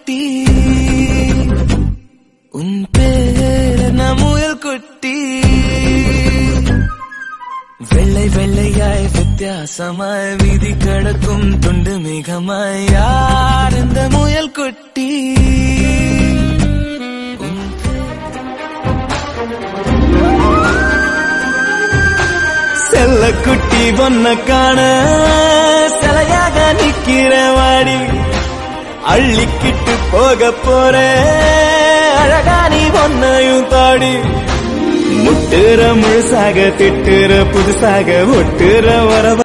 குட்டி உன் பேர் என்ன முயல் குட்டி வெள்ளை வெள்ளையாய் வித்தியாசமாய் வீதி கடக்கும் துண்டு மிகமாய் யார் இந்த முயல் குட்டி உன் செல்ல குட்டி பொன்ன காண சிலையாக நிக்கிற வாடி அள்ளிக்கிட்டு போக போற அழகா நீ பொன்னையும் தாடி முட்டுற முழுசாக திட்டுற புதுசாக ஒட்டுற வரவ